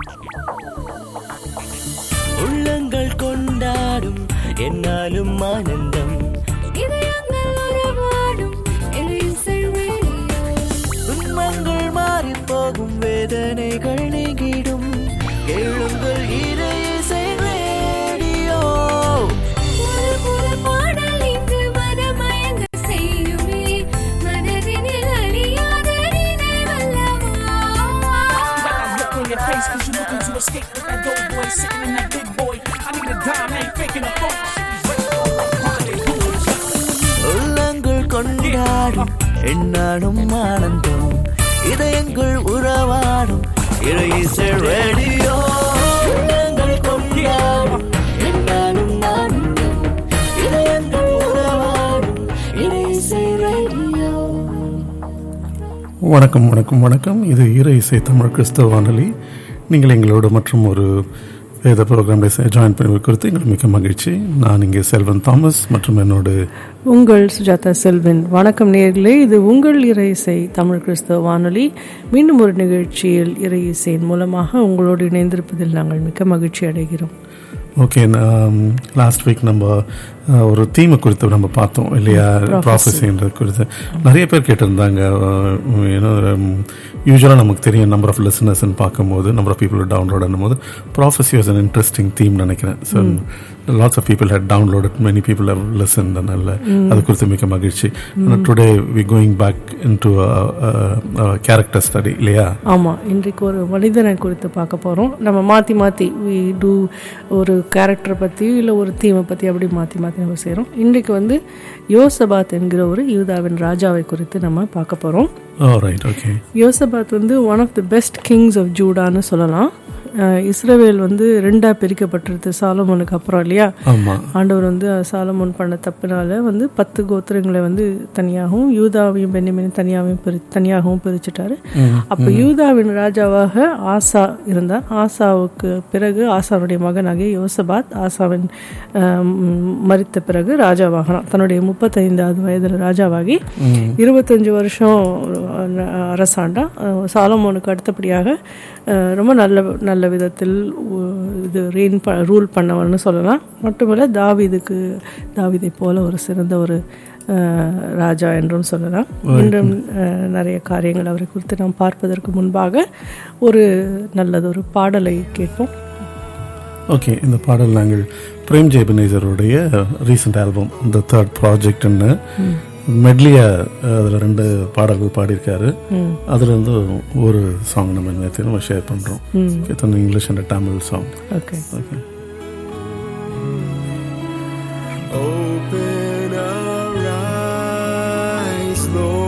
உள்ளங்கள் கொண்டாடும் என்னாலும் ஆனந்தம் இதயங்கள் உறவாடும் இசை ரேடியோ துன்பங்கள் மாறி போகும் வேதனைகள் நீங்கிடும் கேளுங்கள் இறை இசை ரேடியோ ஒரு புது பாடல் இங்கு மனமயங்க செய்யுமே மனதினில் அழியாத நினைவல்லவா look on your face cause you looking to escape with that dope boy sitting in that big boy. I need a dime, ain't faking a phone. உள்ளங்கள் கொண்டாடும் என்னாலும் ஆனந்தம் இதயங்கள் உறவாடும் இறை இசை ரேடியோ உள்ளங்கள் கொண்டாடும் என்னாலும் ஆனந்தம் இதயங்கள் உறவாடும் இறை இசை ரேடியோ வணக்கம் வணக்கம் வணக்கம் இது இறை இசை தமிழ் கிறிஸ்தவ வானொலி நீங்கள் எங்களோட மற்றும் ஒரு வேத ப்ரோக்ராமில் ஜாயின் பண்ணி குறித்து எங்களுக்கு மிக்க மகிழ்ச்சி நான் இங்கே செல்வன் தாமஸ் மற்றும் என்னோடு உங்கள் சுஜாதா செல்வன் வணக்கம் நேர்களே இது உங்கள் இறை இசை தமிழ் கிறிஸ்தவ வானொலி மீண்டும் ஒரு நிகழ்ச்சியில் இறை இசையின் மூலமாக உங்களோடு இணைந்திருப்பதில் நாங்கள் மிக்க மகிழ்ச்சி அடைகிறோம் ஓகே லாஸ்ட் வீக் நம்ம அஹ், ஒரு தீமை குறித்து நம்ம பார்த்தோம் இல்லையா ப்ராசஸின்றது குறித்து நிறைய பேர் கேட்டிருந்தாங்க ஏன்னா யூஸ்வலாக நமக்கு தெரியும் நம்பர் ஆஃப் லிசனர்ஸ்ன்னு பார்க்கும்போது நம்பர் ஆஃப் பீப்புள் டவுன்லோட் பண்ணும்போது prophecy was an interesting theme நினைக்கிறேன் so lots of people had downloaded many people have listen அதனால அது குறித்து மிக்க மகிழ்ச்சி today we going back in to character study இல்லையா ஆமாம் இன்றைக்கு ஒரு மனிதனை குறித்து பார்க்க போகிறோம் நம்ம மாற்றி மாற்றி வி டூ ஒரு கேரக்டரை பற்றி இல்லை ஒரு தீமை பற்றி அப்படி மாற்றி மாற்றி நம்ம செய்கிறோம் இன்றைக்கு வந்து யோசபாத் என்கிற ஒரு யூதாவின் ராஜாவை குறித்து நம்ம பார்க்க போகிறோம் ஓ ரைட் ஓகே யோசபாத் வந்து one of the best kings of ஜூடான்னு சொல்லலாம் அஹ் இஸ்ரவேல் வந்து ரெண்டாக பிரிக்கப்பட்டிருது சாலமோனுக்கு அப்புறம் இல்லையா ஆமாம் ஆண்டவர் வந்து சாலமோன் பண்ண தப்புனால வந்து பத்து கோத்திரங்களை வந்து தனியாகவும் யூதாவையும் பென்னிமினையும் தனியாகவும் பிரி தனியாகவும் பிரிச்சுட்டாரு அப்போ யூதாவின் ராஜாவாக ஆசா இருந்தார் ஆசாவுக்கு பிறகு ஆசாவுடைய மகனாகிய யோசபாத் ஆசாவின் அஹ், ம், மரித்த பிறகு ராஜாவாகலாம் தன்னுடைய முப்பத்தைந்தாவது வயதில் ராஜாவாகி இருபத்தஞ்சு வருஷம் அஹ், அரசாண்டா அஹ், சாலமோனுக்கு அடுத்தபடியாக அஹ், ரொம்ப நல்ல நல்ல விதத்தில் உ- இது ரீன் ப ரூல் பண்ணவன்னு சொல்லலாம் மட்டுமல்ல தாவீதுக்கு தாவீதை போல ஒரு சிறந்த ஒரு அஹ், ராஜா என்றும் சொல்லலாம் இன்னும் அஹ், நிறைய காரியங்கள் அவரை குறித்து நாம் பார்ப்பதற்கு முன்பாக ஒரு நல்லதொரு பாடலை கேட்போம் ஓகே இந்த பாடல் நாங்கள் பிரேம் ஜெயபினேசருடைய ரீசெண்ட் ஆல்பம் இந்த தேர்ட் ப்ராஜெக்ட்னு மெட்லியா அதில் ரெண்டு பாடல்கள் பாடியிருக்காரு அதுல இருந்து ஒரு சாங் நம்ம நேற்று நம்ம ஷேர் பண்ணுறோம் இத்தனை English and Tamil song okay okay Open our eyes,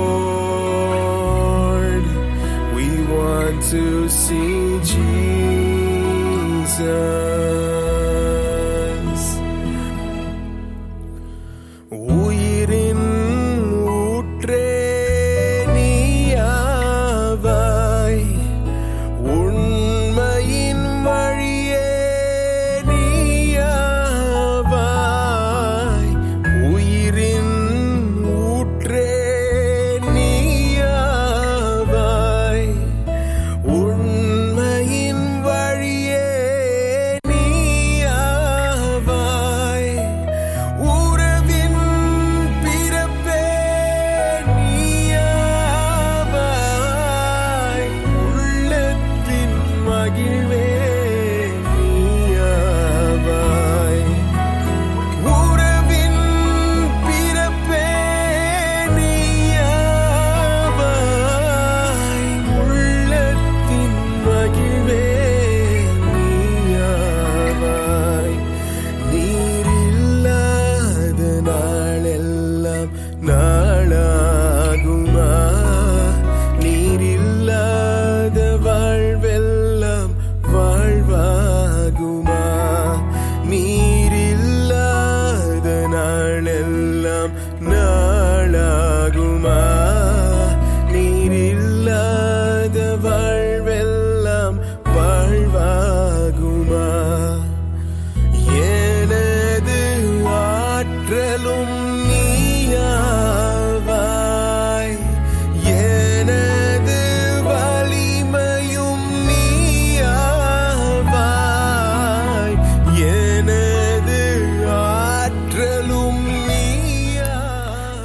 Lord. We want to see Jesus. உயிரின் ஊற்றே நீயாவாய் உண்மையின் வழியே நீயாவாய் உயிரின் ஊற்றே நீயாவாய் உண்மையின் வழியே நீயாவாய் உறவின் பிறப்பே நீயாவாய் உள்ளத்தின் மகிழ்வே நீயாவாய் உறவின் பிறப்பே நீயாவாய் உள்ளத்தின் மகிழ்வே நீயாவாய் நீர் இல்லாத நாளெல்லாம் நாளாகுமா நீர் இல்லாத வாழ்வெல்லாம் வா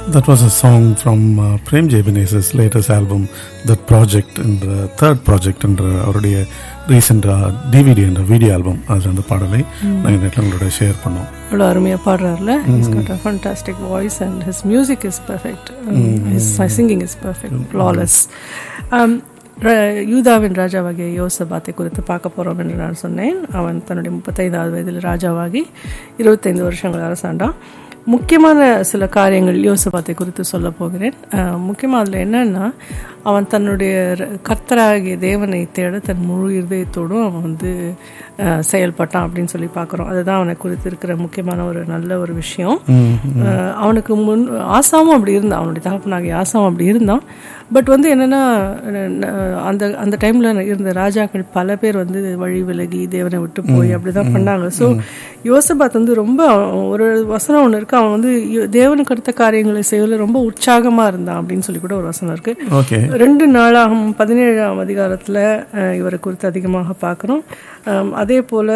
That was a song from uh, Prem Jebinez's latest album, That Project, என்ற தேர்ட் ப்ராஜெக்ட் என்ற அவருடைய ரீசெண்டாக டிவிடி என்ற வீடியோ ஆல்பம் அதில் அந்த பாடலை நாங்கள் நேற்றில் உங்களோட ஷேர் பண்ணோம் அவ்வளோ அருமையாக பாடுறாருல he's got a fantastic voice and his music is perfect his singing is perfect flawless யூதாவின் ராஜாவாகிய யோசபாத்தை குறித்து பார்க்க போகிறோம் என்று நான் சொன்னேன் அவன் தன்னுடைய முப்பத்தைந்தாவது வயதில் ராஜாவாகி இருபத்தைந்து வருஷங்கள் அரசாண்டான் முக்கியமான சில காரியங்கள் யோசபாத்தை குறித்து சொல்ல போகிறேன் முக்கியமாக அதில் என்னன்னா அவன் தன்னுடைய ர- கர்த்தராகிய தேவனை தேட தன் முழு இருதயத்தோடும் அவன் வந்து அஹ், செயல்பட்டான் அப்படின்னு சொல்லி பார்க்குறோம் அதுதான் அவனை குறித்து இருக்கிற முக்கியமான ஒரு நல்ல ஒரு விஷயம் அஹ், அவனுக்கு முன் ஆசாவும் அப்படி இருந்தான் அவனுடைய தகப்பனாகிய ஆசாவும் அப்படி இருந்தான் பட் வந்து என்னன்னா அஹ், ந- அந்த அந்த டைமில் இருந்த ராஜாக்கள் பல பேர் வந்து வழி விலகி தேவனை விட்டு போய் அப்படி தான் பண்ணாங்க ஸோ யோசபாத் வந்து ரொம்ப அவன் ஒரு வசனம் ஒன்று இருக்கு அவன் வந்து யோ- தேவனுக்கு அடுத்த காரியங்களை செய்வதில் ரொம்ப உற்சாகமா இருந்தான் அப்படின்னு சொல்லி கூட ஒரு வசனம் இருக்கு ஓகே ரெண்டு நாளாகும் பதினேழாம் அதிகாரத்தில் இவரை குறித்து அதிகமாக பார்க்குறோம் அதே போல்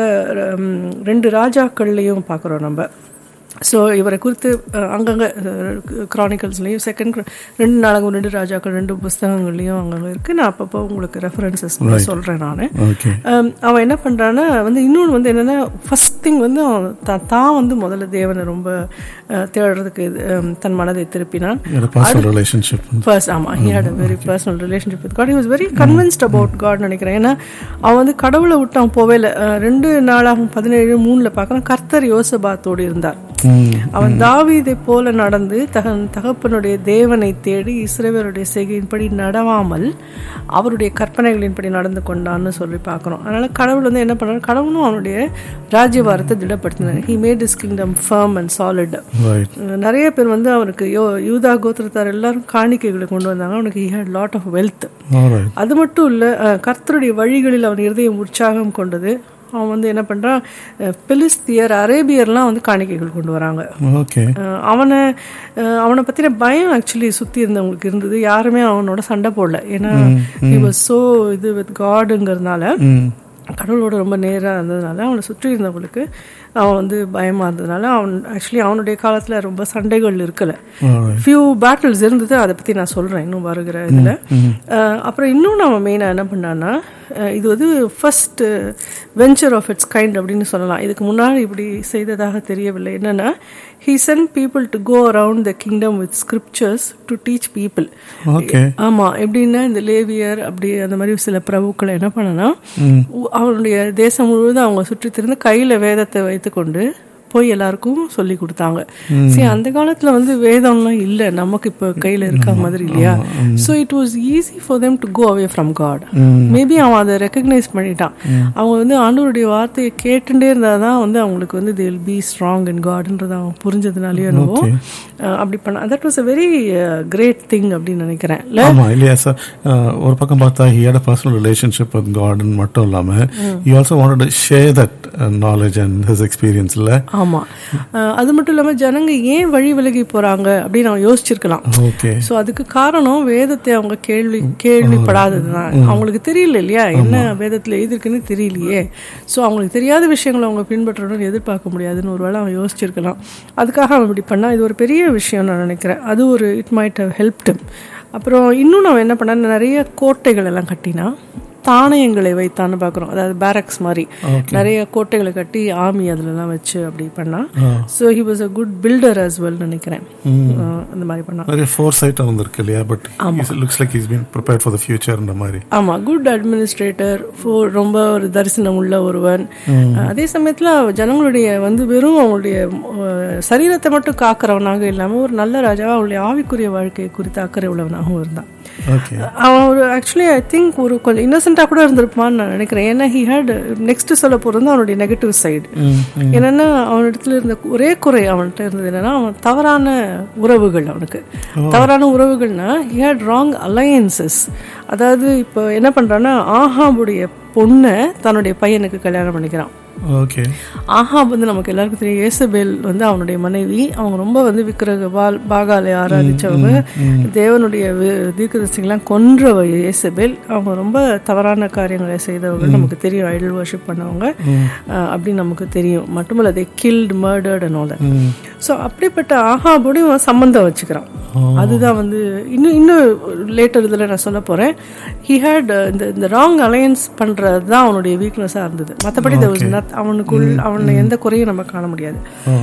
ரெண்டு ராஜாக்கள்லையும் பார்க்குறோம் நம்ம ஸோ இவரை குறித்து அஹ், அங்கங்க க்ரானிக்கல்ஸ்லையும் செகண்ட் ரெண்டு நாளாகும் ரெண்டு ராஜாக்கள் ரெண்டு புஸ்தகங்கள்லையும் அங்கங்கே இருக்குது நான் அப்பப்போ உங்களுக்கு ரெஃபரன்சஸ் சொல்கிறேன் நான் ஓகே Um, அவன் என்ன பண்ணுறான்னா வந்து இன்னொன்று வந்து என்னென்னா ஃபஸ்ட் திங் வந்து அவன் தான் தான் வந்து முதல்ல தேவனை ரொம்ப அஹ், தேடுறதுக்கு இது, um, தன் மனதை திருப்பினான் பர்சனல் ரிலேஷன்ஷிப் ஃபர்ஸ்ட் ஆமாம் he had a very personal relationship with God he was very convinced about God நினைக்கிறேன் ஏன்னா அவன் வந்து கடவுளை விட்டு அவன் போவே இல்லை அஹ், ரெண்டு நாளாகும் பதினேழு மூணில் பார்க்குறான் கர்த்தர் யோசபாத்தோடு இருந்தார் அவன் தாவீதை போல நடந்து தகன் தகப்பனுடைய தேவனை தேடி இஸ்ரவேலுடைய செய்கையின்படி நடவாமல் அவருடைய கற்பனைகளின்படி நடந்து கொண்டான்னு சொல்லி பார்க்குறோம் அதனால கடவுள் வந்து என்ன பண்ணார் கடவுளும் அவனுடைய ராஜ்யபாரத்தை திடப்படுத்தினார் he made his kingdom firm and solid right நிறைய பேர் வந்து அவருக்கு யோ யூதா கோத்திரத்தார் எல்லாரும் காணிக்கைகளை கொண்டு வந்தாங்க அவனுக்கு he had lot of wealth alright அது மட்டும் இல்லை கர்த்தருடைய வழிகளில் அவன் இருதயம் உற்சாகம் கொண்டது அவன் வந்து என்ன பண்ணுறான் பெலிஸ்தியர் அரேபியர்லாம் வந்து காணிக்கைகள் கொண்டு வராங்க ஓகே அஹ் அவனை அஹ் அவனை பற்றின பயம் ஆக்சுவலி சுற்றி இருந்தவங்களுக்கு இருந்தது யாருமே அவனோட சண்டை போடல ஏன்னா he was so இது வித் காடுங்கிறதுனால ம் கடவுளோட ரொம்ப நேராக இருந்ததுனால அவனை சுற்றி இருந்தவங்களுக்கு அவன் வந்து பயமாக இருந்ததுனால அவன் ஆக்சுவலி அவனுடைய காலத்தில் ரொம்ப சண்டைகள் இருக்கலை ஆல்ரைட் ஃபியூ பேட்டில்ஸ் இருந்தது அதை பற்றி நான் சொல்கிறேன் இன்னும் வருகிற இதில் அப்புறம் இன்னொன்று அவன் மெயினாக என்ன பண்ணான்னா அஹ் இது வந்து first venture of its kind அப்படின்னு சொல்லலாம் இதுக்கு முன்னாடி இப்படி செய்ததாக தெரியவில்லை என்னென்னா he sent people to go around the kingdom with scriptures to teach people okay ஆமாம் எப்படின்னா இந்த லேவியர் அப்படி அந்த மாதிரி சில பிரபுக்களை என்ன பண்ணனா அவனுடைய தேசம் முழுவதும் அவங்க சுற்றி திரிந்து கையில் வேதத்தை வைத்துக்கொண்டு போய் எல்லாருக்கும் சொல்லி கொடுத்தாங்க சரி அந்த காலத்துல வந்து வேதம்லாம் இல்லை நமக்கு இப்போ கையில இருக்க மாதிரி இல்லையா so it was easy for them to go away from God maybe அவன் அதை ரெக்கக்னைஸ் பண்ணிட்டான் அவங்க வந்து ஆண்டவருடைய வார்த்தையை கேட்டுட்டே இருந்தால் தான் வந்து அவங்களுக்கு வந்து they will be strong in காட்ன்றது அவன் புரிஞ்சதுனாலே என்னவோ அஹ் அப்படி பண்ண that was a very great thing அப்படின்னு நினைக்கிறேன் இல்லை ஆமா இல்லையா சார் ஒரு பக்கம் பார்த்தா he had a personal relationship with காட்னு மட்டும் இல்லாம he also wanted to share that knowledge and his experience இல்ல ஆமா அஹ் அது மட்டும் இல்லாம ஜனங்க ஏன் வழி விலகி போறாங்க அப்படின்னு அவன் யோசிச்சிருக்கலாம் ஓகே ஸோ அதுக்கு காரணம் வேதத்தை அவங்க கேள்வி கேள்விப்படாதது தான் அவங்களுக்கு தெரியல இல்லையா என்ன வேதத்தில் எழுதிருக்குன்னு தெரியலையே ஸோ அவங்களுக்கு தெரியாத விஷயங்களை அவங்க பின்பற்றணும்னு எதிர்பார்க்க முடியாதுன்னு ஒருவேளை அவன் யோசிச்சிருக்கலாம் அதுக்காக அவன் இப்படி பண்ணா இது ஒரு பெரிய விஷயம் நான் நினைக்கிறேன் அது ஒரு இட் மைட் ஹவ் ஹெல்ப்டு அப்புறம் இன்னும் அவன் என்ன பண்ணா நிறைய கோட்டைகள் எல்லாம் கட்டினா தானியங்களை வைத்தான்னு பார்க்குறோம் அதாவது பேரக்ஸ் மாதிரி நிறைய கோட்டைகளை கட்டி ஆமி அதுலலாம் வச்சு அப்படி பண்ணா so he was a good builder as well நினைக்கிறேன் அஹ் அந்த மாதிரி பண்ணா நிறைய ஃபோர் சைட்டாக வந்திருக்கு இல்லையா but looks like is been prepared for the ஃபியூச்சர்ன்ற மாதிரி ஆமா குட் அட்மினிஸ்ட்ரேட்டர் ரொம்ப ஒரு தரிசனம் உள்ள ஒருவன் அதே சமயத்துல ஜனங்களுடைய வந்து வெறும் அவங்களுடைய அஹ், சரீரத்தை மட்டும் காக்கிறவனாக இல்லாம ஒரு நல்ல ராஜாவா அவளுடைய ஆவிக்குரிய வாழ்க்கையை குறித்து அக்கறை உள்ளவனாகவும் இருந்தான் ஓகே அவன் ஒரு ஆக்சுவலி ஐ திங்க் ஒரு கொஞ்சம் இன்னசென்ட்டாக கூட இருந்திருப்பான்னு நான் நினைக்கிறேன் ஏன்னா ஹி ஹேட் நெக்ஸ்ட் சொல்ல போகிறது அவனுடைய நெகட்டிவ் சைடு என்னன்னா அவனிடத்துல இருந்த ஒரே குறை அவன்கிட்ட இருந்தது என்னன்னா அவன் தவறான உறவுகள் அவனுக்கு தவறான உறவுகள்னா ஹி ஹேட் ராங் அலையன்சஸ் அதாவது இப்போ என்ன பண்ணுறான்னா ஆஹாபுடைய பொண்ணை தன்னுடைய பையனுக்கு கல்யாணம் பண்ணிக்கிறான் ஓகே ஆஹாப் வந்து நமக்கு எல்லாருக்கும் தெரியும் ஏசபேல் வந்து அவனுடைய மனைவி அவங்க ரொம்ப வந்து விக்கிரக பால் பாகாலை ஆராதிச்சவங்க தேவனுடைய வி- தீர்க்கதரிசிகள்லாம் கொன்றவ ஏசபேல் அவங்க ரொம்ப தவறான காரியங்களை செய்தவங்க நமக்கு தெரியும் ஐடல் வர்ஷிப் பண்ணவங்க அஹ், அப்படின்னு நமக்கு தெரியும் மட்டுமல்ல they killed murdered and all that so அப்படிப்பட்ட ஆஹாபோடையும் அவன் சம்மந்தம் வச்சுக்கிறான் அதுதான் வந்து இன்னும் இன்னும் லேட்டர் இதில் நான் சொல்ல போகிறேன் ஹி ஹேட் இந்த இந்த ராங் அலையன்ஸ் பண்ணுறது தான் அவனுடைய வீக்னஸாக இருந்தது மற்றபடி அவனுக்குள் அவனை எந்த குறையும் நம்ம காண முடியாது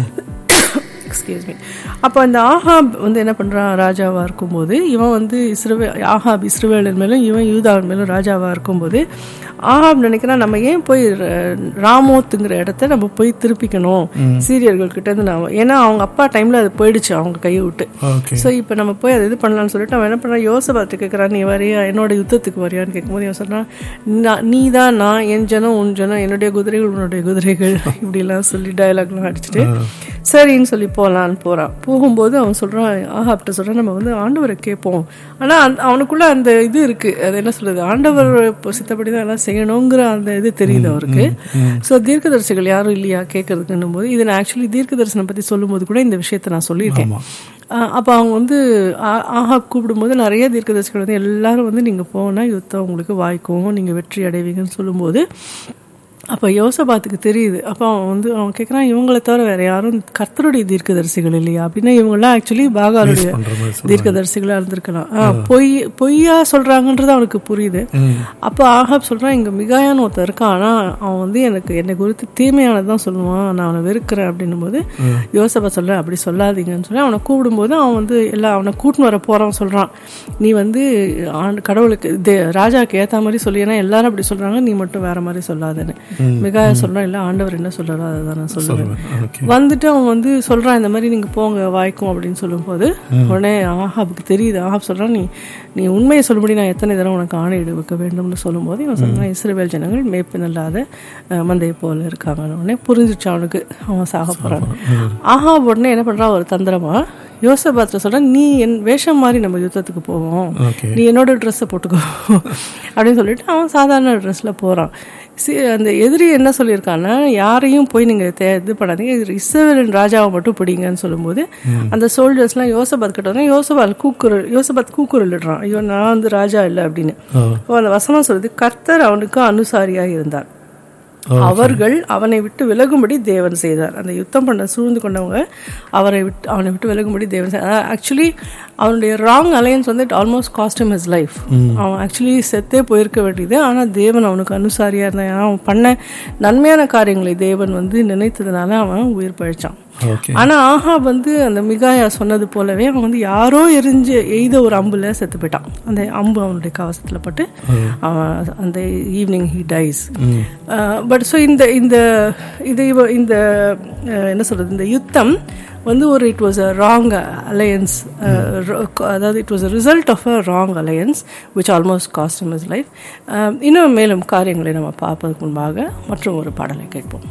எக்ஸ்கியூஸ் மீ அப்போ இந்த ஆஹாப் வந்து என்ன பண்ணுறான் ராஜாவாக இருக்கும்போது இவன் வந்து இஸ்ரவே ஆஹாப் இஸ்ரவேலின் மேலும் இவன் யூதாவின் மேலும் ராஜாவாக இருக்கும்போது ஆஹாப் நினைக்கிறான் நம்ம ஏன் போய் ர- ராமோத்துங்கிற இடத்த நம்ம போய் திருப்பிக்கணும் சீரியர்கள் கிட்ட இருந்து நான் ஏன்னா அவங்க அப்பா டைமில் அது போயிடுச்சு அவங்க கையை விட்டு ஓகே ஸோ இப்போ நம்ம போய் அதை இது பண்ணலாம்னு சொல்லிட்டு அவன் என்ன பண்ணுறான் யோசபாத்து கேட்குறான் நீ வரியா என்னோட யுத்தத்துக்கு வரியான்னு கேட்கும்போது அவன் சொல்கிறான் "நான் நீ தான் நான் என் ஜனம் உன் ஜனம் என்னுடைய குதிரைகள் உன்னுடைய குதிரைகள் இப்படிலாம் சொல்லி டயலாக்லாம் அடிச்சுட்டு சரின்னு சொல்லி போகலான்னு போகிறான் போகும்போது அவன் சொல்கிறான் ஆஹாப்ட்ட சொல்கிறான் நம்ம வந்து ஆண்டவரை கேட்போம் ஆனால் அவனுக்குள்ள அந்த இது இருக்குது அது என்ன சொல்கிறது ஆண்டவர் இப்போ சித்தப்படி தான் எல்லாம் செய்யணுங்கிற அந்த இது தெரியுது அவருக்கு ஸோ தீர்க்கதரிசிகள் யாரும் இல்லையா கேட்கறதுக்குன்னும் போது இது நான் ஆக்சுவலி தீர்க்க தரிசனம் பற்றி சொல்லும்போது கூட இந்த விஷயத்தை நான் சொல்லியிருக்கேன் ஆஹ் அப்போ அவங்க வந்து ஆ- ஆஹா கூப்பிடும்போது நிறைய தீர்க்கதரிசிகள் வந்து எல்லாரும் வந்து நீங்கள் போனால் யுத்தம் உங்களுக்கு வாய்க்கும் நீங்கள் வெற்றி அடைவீங்கன்னு சொல்லும்போது அப்போ யோசபாத்துக்கு தெரியுது அப்போ அவன் வந்து அவன் கேட்குறான் இவங்களை தவிர வேற யாரும் கர்த்தருடைய தீர்க்கதரிசிகள் இல்லையா அப்படின்னா இவங்கெல்லாம் ஆக்சுவலி பாகாலுடைய பண்ற மாதிரி சொல்றாங்க. தீர்க்கதரிசிகளாக இருந்திருக்கலாம் ஆ, பொய் பொய்யா சொல்கிறாங்கன்றது அவனுக்கு புரியுது அப்போ ஆஹாப் சொல்கிறான் இங்கே மிகாயான்னு ஒருத்தன் இருக்கான் ஆனால் அவன் வந்து எனக்கு என்னை குறித்து தீமையானது தான் சொல்லுவான் நான் அவனை வெறுக்கிறேன் அப்படின்னும் போது யோசபா சொல்கிறேன் அப்படி சொல்லாதீங்கன்னு சொல்லி அவனை கூப்பிடும்போது அவன் வந்து எல்லாம் அவனை கூட்டின்னு வர போகிறான் சொல்கிறான் நீ வந்து ஆண்டு கடவுளுக்கு தே ராஜாவுக்கு ஏற்ற மாதிரி சொல்லி ஏன்னா எல்லாரும் அப்படி சொல்கிறாங்க நீ மட்டும் வேற மாதிரி சொல்லாதேன்னு மிகாயா சொல்கிறான் இல்லை ஆண்டவர் என்ன சொல்கிறாரோ அதை தான் நான் சொல்லுவேன் ஓகே வந்துட்டு அவன் வந்து சொல்றான் இந்த மாதிரி நீங்க போங்க வாய்க்கும் அப்படின்னு சொல்லும்போது உடனே ஆஹாபுக்கு தெரியுது ஆஹாப் சொல்றான் நீ நீ உண்மையை சொல்லும்படி நான் எத்தனை தடவை உனக்கு ஆணையிட வைக்க வேண்டும்னு சொல்லும்போது இவன் சொல்றான் இஸ்ரவேல் ஜனங்கள் மேய்ப்பு இல்லாத அஹ், மந்தையை போல இருக்காங்கன்னு உடனே புரிஞ்சிச்சு அவனுக்கு அவன் சாக போறான் ஆஹாப் உடனே என்ன பண்றான் ஒரு தந்திரமா யோசபாத்திர சொல்றான் நீ என் வேஷம் மாதிரி நம்ம யுத்தத்துக்கு போவோம் ஓகே நீ என்னோட ட்ரெஸ்ஸை போட்டுக்கோ அப்படின்னு சொல்லிட்டு அவன் சாதாரண ட்ரெஸ்ஸில் போகிறான் சி அந்த எதிரி என்ன சொல்லியிருக்கான்னா யாரையும் போய் நீங்கள் தே இது பண்ணாதீங்க இது இஸ்ரவேலின் ராஜாவை மட்டும் பிடிங்கன்னு சொல்லும்போது அந்த சோல்ஜர்ஸ்லாம் யோசபாத் கிட்ட வந்து யோசபாத் கூக்குரல் யோசபாத் கூக்குரலிடுறான் ஐயோ நான் வந்து ராஜா இல்லை அப்படின்னு அப்போ அந்த வசனம் சொல்லுது கர்த்தர் அவனுக்கு அனுசாரியாக இருந்தார் அவர்கள் அவனை விட்டு விலகும்படி தேவன் செய்தார் அந்த யுத்தம் பண்ண சூழ்ந்து கொண்டவங்க அவரை விட்டு அவனை விட்டு விலகும்படி தேவன் செய்தார் ஆக்சுவலி அவனுடைய ராங் அலையன்ஸ் வந்து it almost cost him his life அவன் ஆக்சுவலி செத்தே போயிருக்க வேண்டியது ஆனால் தேவன் அவனுக்கு அனுசாரியாக இருந்தான் ஏன்னா அவன் பண்ண நன்மையான காரியங்களை தேவன் வந்து நினைத்ததுனால அவன் உயிர் பழிச்சான் ஓகே ஆனா ஆஹா வந்து அந்த மிகாயா சொன்னது போலவே அவன் வந்து யாரோ எரிஞ்சு எய்த ஒரு அம்புல செத்து போயிட்டான் அந்த அம்பு அவனுடைய கவசத்துல பட்டு அவன் அந்த evening he dies but so இந்த இந்த இது இவ- இந்த அஹ், என்ன சொல்றது இந்த யுத்தம் வந்து ஒரு it was a wrong alliance அதாவது it was a result of a wrong alliance which almost cost him his life இன்னும் மேலும் காரியங்களை நம்ம பார்ப்பதற்கு முன்பாக மற்றும் ஒரு பாடலை கேட்போம்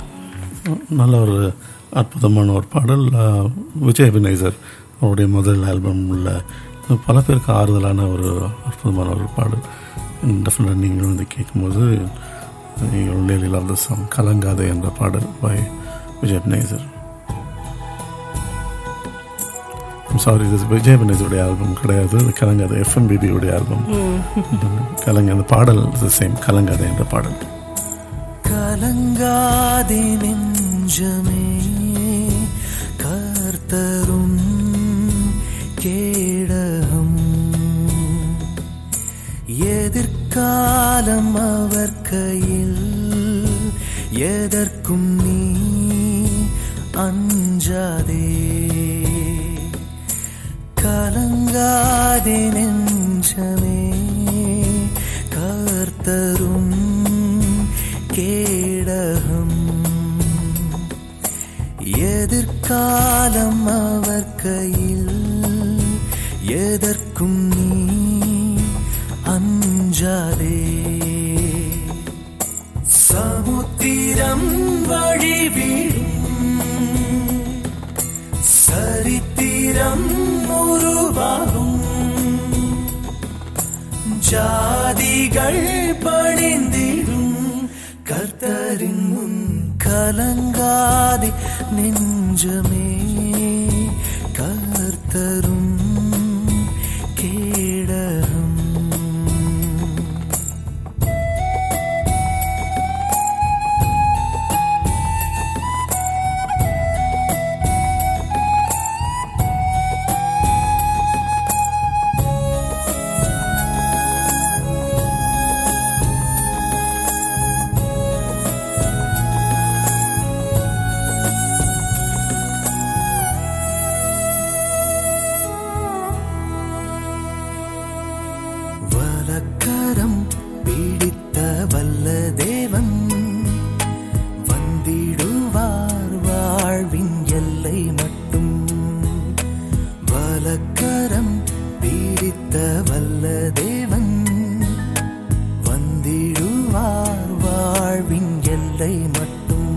நல்ல ஒரு அற்புதமான ஒரு பாடல் அஹ், விஜய் அபிநேசர் அவருடைய முதல் ஆல்பம் உள்ள பல பேருக்கு ஆறுதலான ஒரு அற்புதமான ஒரு பாடல் டெஃபினட்டாக நீங்களும் வந்து கேட்கும்போது நீங்கள் ரியலி லவ் த சாங் கலங்காதே என்ற பாடல் பை விஜய் அபிநேசர் சாரி இது விஜய் அபிநேசருடைய ஆல்பம் கிடையாது இது கலங்காத எஃப்எம்பிபியுடைய ஆல்பம் கலங்க அந்த பாடல் சேம் கலங்காதே என்ற பாடல் கலங்காதே நெஞ்சமே கர்த்தரும் கேடகம் எதிர்காலம் அவர் கையில் எதற்கும் நீ அஞ்சாதே கலங்காதே நெஞ்சமே கர்த்தரும் கேடகம் எதிர்காலம் அவர் கையில் எதற்கும் நீ அஞ்சாதே சமுத்திரம் வழிவிடும் சரித்திரம் உருவாகும் ஜாதிகள் பணிந்திடும் கர்த்தரின் முன் கலங்காதே நெஞ்சமே கர்த்தரும் கேடகம் வலக்கரம் பிடித்த வல்ல தேவன் வந்திடுவார் வாழ்வின் எல்லை மட்டும் வலக்கரம் பிடித்த வல்ல தேவன் வந்திடுவார் வாழ்வின் எல்லை மட்டும்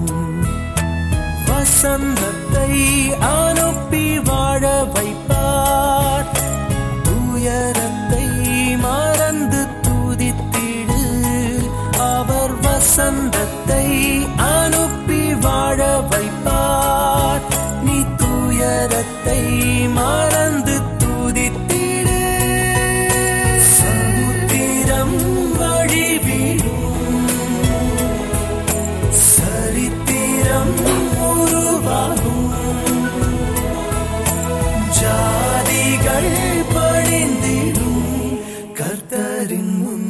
வசந்தத்தை அனுப்பி வாழ வைப்பார் துயரத்தை மறந்து துதித்திடு அவர் வசந்தத்தை அனுப்பி வாழ வைப்பார் நீ துயரத்தை மறந்து துதித்திடு சமுத்திரம் வழிவிடும் சரித்திரம் உருவாகும் ஜாதிகள் படிந்திடும் கர்த்தரின் முன்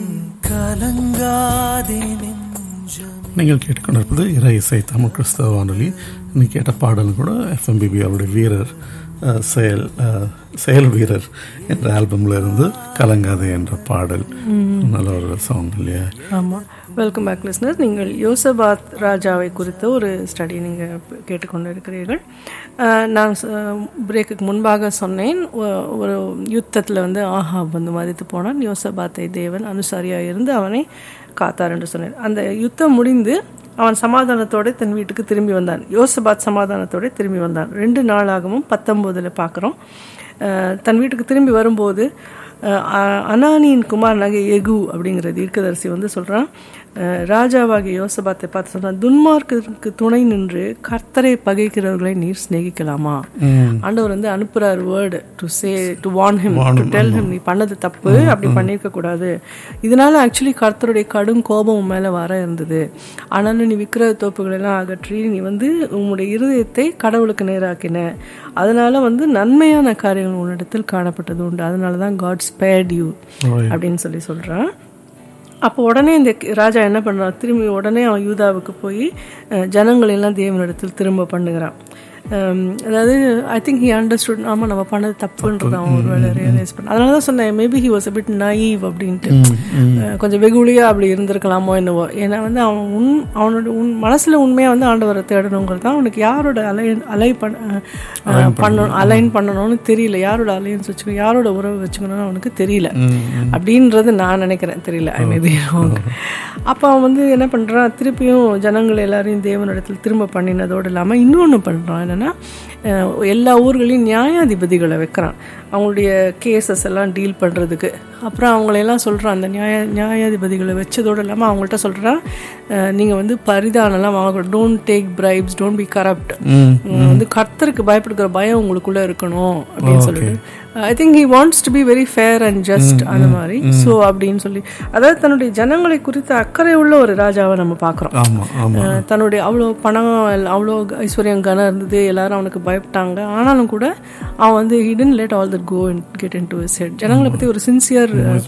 கலங்காதே நெஞ்சம் நீங்கள் கேட்டுக்கொண்டிருப்பது இறை இசை தமிழ் கிறிஸ்தவ வானொலி நீ கேட்ட பாடல் கூட எஃப்எம்பிபி அவருடைய வீரர் அஹ், செயல் அஹ், செயல் வீரர் என்ற ஆல்பம்ல இருந்து கலங்காதே என்ற பாடல் நல்ல ஒரு சாங் இல்லையா ஆமாம் வெல்கம் பேக் லிஸ்னர் நீங்கள் யோசபாத் ராஜாவை குறித்த ஒரு ஸ்டடி நீங்கள் கேட்டுக்கொண்டு இருக்கிறீர்கள் அஹ், நான் பிரேக்குக்கு முன்பாக சொன்னேன் ஒ- ஒரு யுத்தத்தில் வந்து ஆஹாப் வந்து மதித்து போனான் யோசபாத்தை தேவன் அனுசாரியாக இருந்து அவனை காத்தார் என்று சொன்னேன் அந்த யுத்தம் முடிந்து அவன் சமாதானத்தோட தன் வீட்டுக்கு திரும்பி வந்தான் யோசபாத் சமாதானத்தோட திரும்பி வந்தான் ரெண்டு நாளாகவும் பத்தொம்போதில் பார்க்குறோம் தன் வீட்டுக்கு திரும்பி வரும்போது அஹ் அ- அனானியின் குமாரனாக எகு அப்படிங்கிற தீர்க்கதரிசி வந்து சொல்றான் அஹ் ராஜாவாகிய யோசபாத்தை பார்த்து சொல்றான் துன்மார்க்கருக்கு துணை நின்று கர்த்தரை பகைக்கிறவர்களை நீர் சிநேகிக்கலாமா ஆண்டவர் வந்து அனுப்புறார் word to say to warn him to tell him நீ பண்ணது தப்பு அப்படி பண்ணியிருக்க கூடாது இதனால ஆக்சுவலி கர்த்தருடைய கடும் கோபம் உன் மேல வர இருந்தது ஆனாலும் நீ விக்கிர தோப்புகள் எல்லாம் அகற்றி நீ வந்து உன்னுடைய இருதயத்தை கடவுளுக்கு நேராக்கின அதனால வந்து நன்மையான காரியங்கள் உன்னிடத்தில் காணப்பட்டது உண்டு அதனால தான் காட் ஸ்பேர்ட் யூ அப்படின்னு சொல்லி சொல்றான் அப்போ உடனே இந்த ராஜா என்ன பண்ணுறான் திரும்பி உடனே அவன் யூதாவுக்கு போய் அஹ், ஜனங்கள் எல்லாம் தேவனிடத்தில் திரும்ப பண்ணுகிறான் அம், அதாவது ஐ திங்க் ஹி அண்டர்ஸ்டுட் ஆமாம் நம்ம பண்ணது தப்புன்றது அவன் ஒரு வேலை ரியலைஸ் பண்ண அதனால தான் சொன்னேன் maybe he was bit naive அப்படின்ட்டு அஹ், கொஞ்சம் வெகுளியாக அப்படி இருந்திருக்கலாமோ என்னவோ ஏன்னா வந்து அவன் உன் அவனோட உன் மனசில் உண்மையாக வந்து ஆண்டவரை தேடணுங்கிறது தான் அவனுக்கு யாரோட அலை அலை பண்ண அஹ், பண்ணணும் அலைன் பண்ணணும்னு தெரியல யாரோட அலையன்ஸ் வச்சுக்கணும் யாரோட உறவு வச்சுக்கணும்னு அவனுக்கு தெரியல அப்படின்றது நான் நினைக்கிறேன் தெரியல ஐ மேபி அப்போ அவன் வந்து என்ன பண்ணுறான் திருப்பியும் ஜனங்கள் எல்லாரையும் தேவனிடத்தில் திரும்ப பண்ணினதோடு இல்லாமல் இன்னொன்று பண்ணுறான் என்னென்னா எல்லா ஊர்களையும் நியாயாதிபதிகளை வைக்கிறான் அவங்களுடைய கேசஸ் எல்லாம் டீல் பண்ணுறதுக்கு அப்புறம் அவங்களையெல்லாம் சொல்கிறான் அந்த நியாய நியாயாதிபதிகளை வச்சதோடு இல்லாமல் அவங்கள்ட்ட சொல்கிறான் நீங்கள் வந்து பரிதானெல்லாம் வாங்கக்கூடாது don't take bribes don't be corrupt வந்து கர்த்தருக்கு பயப்படுகிற பயம் உங்களுக்குள்ளே இருக்கணும் அப்படின்னு சொல்லிட்டு I think he wants to be very fair and just அந்த மாதிரி ஸோ அப்படின்னு சொல்லி அதாவது தன்னுடைய ஜனங்களை குறித்த அக்கறை உள்ள ஒரு ராஜாவை நம்ம பார்க்குறோம் ஆமா ஆமா தன்னுடைய அவ்வளோ பணம் அவ்வளோ ஐஸ்வர்யம் கனம் இருந்தது எல்லாரும் அவனுக்கு பயப்பட்டாங்க ஆனாலும் கூட அவன் வந்து he didn't let all that go and get in to his head ஜனங்களை பற்றி ஒரு சின்சியர்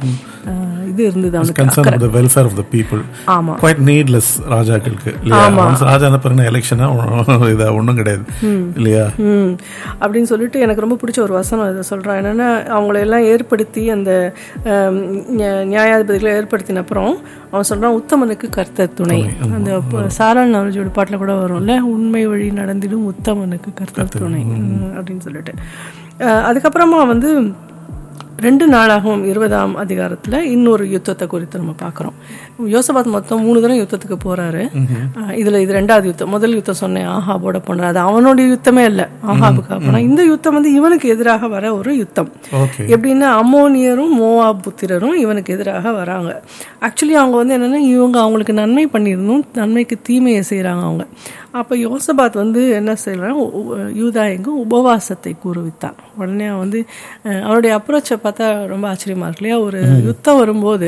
இது இருந்தது அவனுக்கு concern of the welfare of the people ஆமா. குவைட் நீட்லெஸ் ராஜாக்களுக்கு இல்லையா Once ராஜா என்ன பிறகு எலெக்ஷனா இதா ஒன்றும் கிடையாது இல்லையா ம் அப்படின்னு சொல்லிட்டு எனக்கு ரொம்ப பிடிச்ச ஒரு வசனம் இதை சொல்கிறான் என்னென்னா அவங்கள எல்லாம் ஏற்படுத்தி அந்த ஆம், நியா- நியாயாதிபதிகளை ஏற்படுத்தின அப்புறம் அவன் சொல்கிறான் உத்தமனுக்கு கர்த்தர் துணை அந்த ப- சாரான் நவஜோட பாட்டில் கூட வரும்ல உண்மை வழி நடந்திடும் உத்தமனுக்கு கர்த்தர் துணை ம், அப்படின்னு சொல்லிட்டு அஹ், அதுக்கப்புறமா வந்து ரெண்டு நாளாகவும் இருபதாம் அதிகாரத்தில் இன்னொரு யுத்தத்தை குறித்து நம்ம பார்க்குறோம் யோசபாத் மொத்தம் மூணு தடவை யுத்தத்துக்கு போறாரு அஹ் இதுல இது ரெண்டாவது யுத்தம் முதல் யுத்தம் சொன்னேன் ஆஹாபோட பண்ற அது அவனுடைய யுத்தமே இல்லை ஆஹாபுக்கு அப்பனா இந்த யுத்தம் வந்து இவனுக்கு எதிராக வர ஒரு யுத்தம் ஓகே எப்படின்னா அம்மோனியரும் மோவாப் புத்திரரும் இவனுக்கு எதிராக வராங்க ஆக்சுவலி அவங்க வந்து என்னன்னா இவங்க அவங்களுக்கு நன்மை பண்ணியிருந்தும் நன்மைக்கு தீமையை செய்கிறாங்க அவங்க அப்போ யோசபாத் வந்து என்ன செய்யறான் யூதா எங்க உபவாசத்தை கூறுவித்தான் உடனே அவன் வந்து அஹ், அவனுடைய அப்ரோச்சை பார்த்தா ரொம்ப ஆச்சரியமா இருக்கு இல்லையா ஒரு யுத்தம் வரும்போது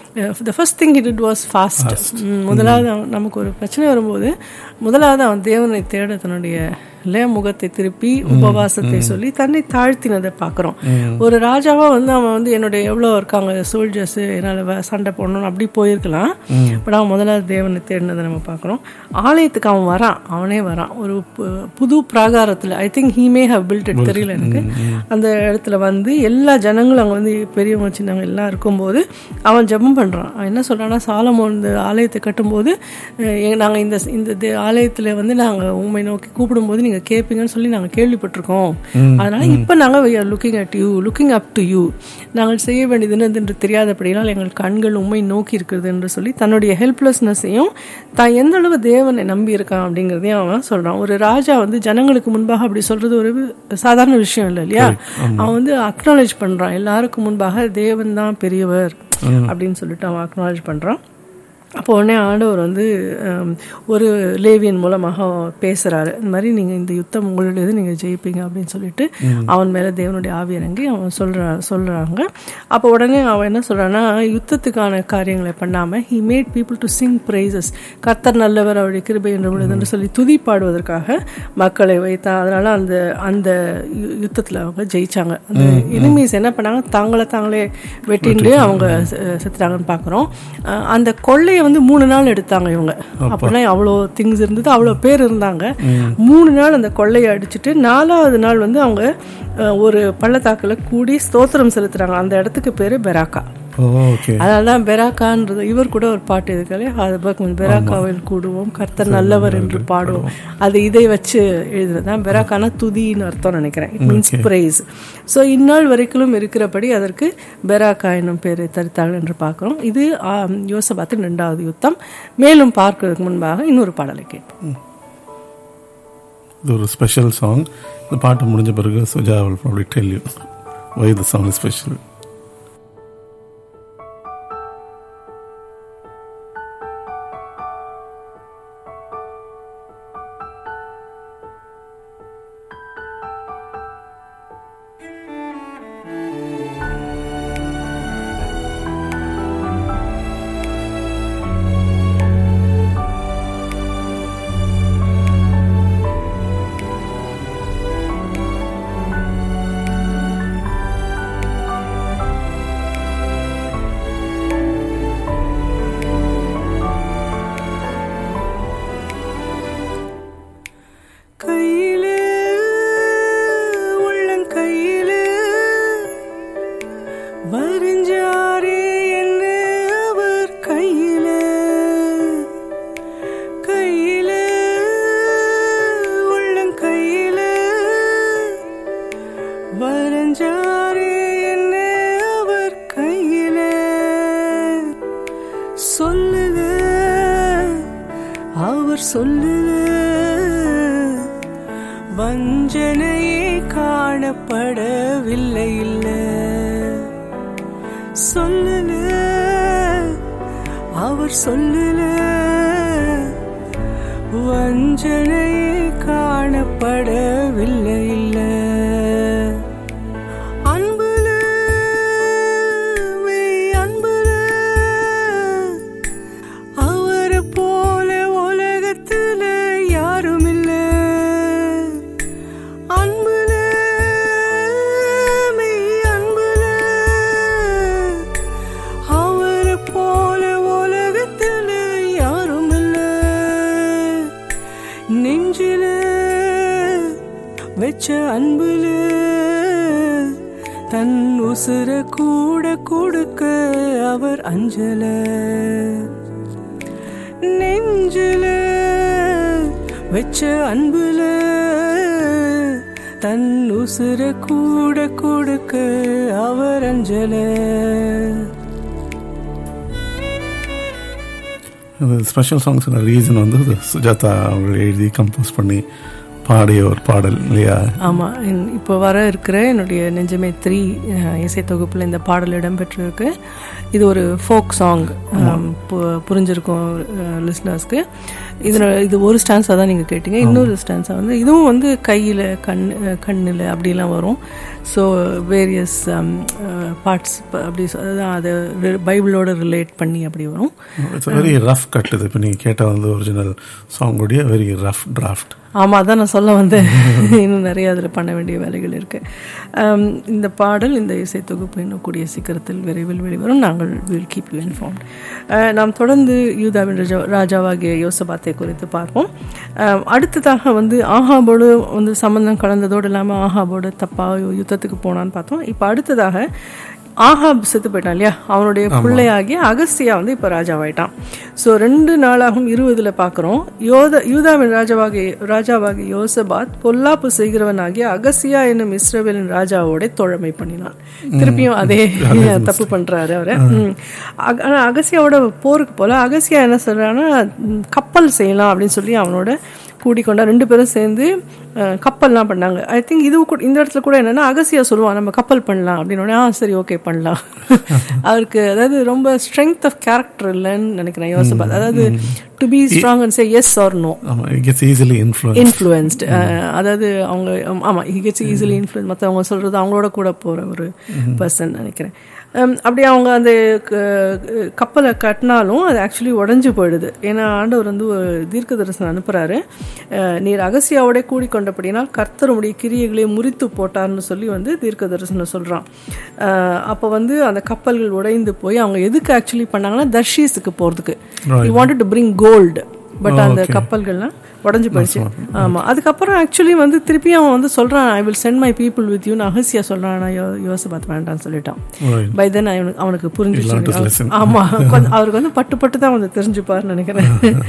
the first thing it it was fast முதலாவது அவன் நமக்கு ஒரு பிரச்சனை வரும்போது முதலாவது அவன் தேவனை தேட தன்னுடைய இல்லையா முகத்தை திருப்பி உபவாசத்தை சொல்லி தன்னை தாழ்த்தினதை பார்க்குறோம் ஒரு ராஜாவா வந்து அவன் வந்து என்னுடைய எவ்வளோ இருக்காங்க சோல்ஜர்ஸ் என்னால் சண்டை போடணும் அப்படி போயிருக்கலாம் பட் அவன் முதலாவது தேவனை தேடினதை நம்ம பார்க்குறோம் ஆலயத்துக்கு அவன் வரான் அவனே வரான் ஒரு பு- புது பிராகாரத்தில் I think he may have built it தெரியல எனக்கு அந்த இடத்துல வந்து எல்லா ஜனங்களும் அங்கே வந்து பெரியவங்க சின்னவங்க எல்லாம் இருக்கும்போது அவன் ஜெபம் பண்ணுறான் அவன் என்ன சொல்கிறான்னா சாலமோன் இந்த ஆலயத்தை கட்டும்போது நாங்கள் இந்த இந்த தே- ஆலயத்தில் வந்து நாங்கள் உண்மை நோக்கி கூப்பிடும்போது நீங்கள் கேட்பீங்கன்னு சொல்லி நாங்கள் கேள்விப்பட்டிருக்கோம் அதனால இப்போ நாங்கள் we are looking at you looking up to you நாங்கள் செய்ய வேண்டியது என்னது என்று தெரியாதபடினால் எங்கள் கண்கள் உண்மை நோக்கி இருக்கிறது என்று சொல்லி தன்னுடைய ஹெல்ப்லெஸ்னஸையும் தான் எந்த அளவு தேவனை நம்பி இருக்கான் அப்படிங்கிறதையும் அவன் சொல்றான் ஒரு ராஜா வந்து ஜனங்களுக்கு முன்பாக அப்படி சொல்றது ஒரு சாதாரண விஷயம் இல்லை இல்லையா அவன் வந்து அக்னாலேஜ் பண்றான் எல்லாருக்கும் முன்பாக தேவன் தான் பெரியவர் அப்படின்னு சொல்லிட்டு அவன் அக்னாலேஜ் பண்றான் அப்போ உடனே ஆண்டவர் வந்து ஹம், ஒரு லேவியன் மூலமாக பேசுறாரு இந்த மாதிரி நீங்கள் இந்த யுத்தம் உங்களுடையது நீங்கள் ஜெயிப்பீங்க அப்படின்னு சொல்லிட்டு அவன் மேலே தேவனுடைய ஆவி இறங்கி அவன் சொல்றா சொல்றாங்க அப்போ உடனே அவன் என்ன சொல்றான்னா யுத்தத்துக்கான காரியங்களை பண்ணாமல் he made people to sing praises கர்த்தர் நல்லவர் அவருடைய கிருபை என்று உள்ளது என்று சொல்லி துதி பாடுவதற்காக மக்களை வைத்தான் அதனால அந்த அந்த யு- யுத்தத்துல அவங்க ஜெயிச்சாங்க அந்த எனிமீஸ் என்ன பண்ணாங்க தாங்களே தாங்களே வெட்டிண்டு அவங்க செ- செத்துட்டாங்கன்னு பார்க்குறோம் அந்த கொள்ளையை வந்து மூணு நாள் எடுத்தாங்க இவங்க அப்படின்னா அவ்வளோ திங்ஸ் இருந்தது அவ்வளோ பேர் இருந்தாங்க மூணு நாள் அந்த கொள்ளையை அடிச்சுட்டு நாலாவது நாள் வந்து அவங்க அஹ், ஒரு பள்ளத்தாக்கில் கூடி ஸ்தோத்திரம் செலுத்துறாங்க அந்த இடத்துக்கு பேரு பெராக்கா ஓகே அதனால தான் பெராக்கான்றது இவர் கூட ஒரு பாட்டு இருக்காரு அது பக்கம் பெராக்காவில் கூடுவோம் கர்த்தர் நல்லவர் என்று பாடுவோம் அது இதை வச்சு எழுதுறது தான் பெராக்கானா துதின்னு அர்த்தம் நினைக்கிறேன் இட் மீன்ஸ் பிரைஸ் ஸோ இந்நாள் வரைக்கும் இருக்கிறபடி அதற்கு பெராக்கா என்னும் பேரை தரித்தாள் என்று பார்க்கிறோம் இது ஆம், யோசபாத்தின் ரெண்டாவது யுத்தம் மேலும் பார்க்கிறதுக்கு முன்பாக இன்னொரு பாடலை கேட்போம் இது ஒரு ஸ்பெஷல் சாங் இந்த பாட்டு முடிஞ்ச பிறகு Suja will probably tell you why the song is special கையிலே உள்ளங்கையிலே வரிஞ்சாரே என்ன அவர் கையிலே கையிலே உள்ளங்கையிலே வரைஞ்சாரே என்ன அவர் கையிலே சொல்லுல அவர் சொல்லுல வஞ்சனையே காணப்படவில்லை இல்ல சொல்லுல அவர் சொல்லுல வஞ்சனையே காணப்படவில்லை இல்ல அன்புல மெய் அன்புல அவரை போல உலகத்துல யாரும் இல்ல அன்புல மெய் அன்புல அவரை போல உலகத்துல யாரும் இல்ல நெஞ்சில வச்ச அன்புல தன் உசுர கூட கொடுக்க அவர் அஞ்சல நெஞ்சில வச்ச அன்புல தன் உசுர கூட கொடுக்க அவர் அஞ்சல அந்த ஸ்பெஷல் சாங்ஸ் ரீசன் வந்து அது சுஜாதா அவங்க எழுதி கம்போஸ் பண்ணி பாடிய ஒரு பாடல் இல்லையா ஆமாம் இப்போ வர இருக்கிற என்னுடைய நெஞ்சமே த்ரீ இசை தொகுப்பில் இந்த பாடல் இடம்பெற்றிருக்கு இது ஒரு ஃபோக் சாங் புரிஞ்சிருக்கும் லிஸ்னர்ஸ்க்கு இதில் இது ஒரு ஸ்டான்ஸாக தான் நீங்கள் கேட்டீங்க இன்னொரு ஸ்டான்ஸாக வந்து இதுவும் வந்து கையில் கண் கண்ணில் அப்படிலாம் வரும் ஸோ வேரியஸ் பார்ட்ஸ் அப்படி சொ- அதான் அதை பைபிளோட ரிலேட் பண்ணி அப்படி வரும் இட்ஸ் வெரி ரஃப் கட் இது இப்போ நீங்கள் கேட்ட வந்து ஒரிஜினல் சாங்குடைய வெரி ரஃப் டிராஃப்ட் ஆமாம் அதான் நான் சொல்ல வந்தேன் இன்னும் நிறைய அதில் பண்ண வேண்டிய வேலைகள் இருக்குது இந்த பாடல் இந்த இசை தொகுப்பு இன்னும் கூடிய சீக்கிரத்தில் விரைவில் வெளிவரும் நாங்கள் வில் கீப் யூ இன்ஃபார்ம்ட் நாம் தொடர்ந்து யூதாவின் ராஜா ராஜாவாகிய யோசபாத்தை குறித்து பார்ப்போம் அஹ், அடுத்ததாக வந்து ஆஹாபோடு வந்து சம்பந்தம் கலந்ததோடு இல்லாமல் ஆஹாபோடு தப்பாக யுத்தத்துக்கு போனான்னு பார்த்தோம் இப்போ அடுத்ததாக ஆஹாப் செத்து போயிட்டான் இல்லையா அவனுடைய பிள்ளையாகிய அகஸ்தியா வந்து இப்போ ராஜாவாயிட்டான் ஸோ ரெண்டு நாளாகும் இருபதுல பார்க்குறோம் யோத யூதாவின் ராஜாவாகிய ராஜாவாகிய யோசபாத் பொல்லாப்பு செய்கிறவனாகிய அகசியா என்னும் இஸ்ரவேலின் ராஜாவோட தோழமை பண்ணினான் திருப்பியும் அதே தப்பு பண்றாரு அவரை ம். அக- ஆனா அகசியாவோட போருக்கு போல அகசியா என்ன சொல்றான்னா ம், கப்பல் செய்யலாம் அப்படின்னு சொல்லி அவனோட கூடிக்கொண்டா ரெண்டு பேரும் சேர்ந்து அஹ், கப்பல்லாம் பண்ணாங்க ஐ திங்க் இது கூட இந்த இடத்துல கூட என்னன்னா அகசியா சொல்லுவான் நம்ம கப்பல் பண்ணலாம் அப்படின்னு உடனே, ஆ சரி ஓகே பண்ணலாம் அவருக்கு அதாவது ரொம்ப ஸ்ட்ரென்த் ஆஃப் கேரக்டர் இல்லைன்னு நினைக்கிறேன் யோசிப்பாத் அதாவது to be strong and say yes or no ஆமாம் it gets easily influence influenced அதாவது அவங்க ஆம், ஆமா he gets ஈஸிலி இன்ஃப்ளூயன்ஸ் மற்றவங்க சொல்றது அவங்களோட கூட போற ஒரு பர்சன் நினைக்கிறேன் Um, அப்படி அவங்க அந்த க- கப்பலை கட்டினாலும் அது ஆக்சுவலி உடஞ்சு போயிடுது ஏன்னா ஆண்டவர் வந்து ஒரு தீர்க்க தரிசனம் அனுப்புறாரு அஹ், நீர் அகசியாவோட கூடிக்கொண்டபடினால் கர்த்தர் உடைய கிரியைகளை முறித்து போட்டார்னு சொல்லி வந்து தீர்க்க தரிசனம் சொல்றான் அஹ், அப்போ வந்து அந்த கப்பல்கள் உடைந்து போய் அவங்க எதுக்கு ஆக்சுவலி பண்ணாங்கன்னா தர்ஷீஸுக்கு போறதுக்கு you wanted to bring gold but அந்த கப்பல்கள்லாம் உடஞ்சு போயிடுச்சு ஆமா அதுக்கப்புறம் ஆக்சுவலி வந்து திருப்பி அவன் வந்து சொல்றான் I will send my people with you அகசியா சொல்றான் நான் யோ யோசிபாத் வேண்டாம்னு சொல்லிட்டான் பை தென் அவனுக்கு அவனுக்கு learned his lesson. புரிஞ்சிச்சு ஆமா கொஞ்சம் அவருக்கு வந்து பட்டு பட்டு தான் வந்து தெரிஞ்சுப்பாருன்னு நினைக்கிறேன்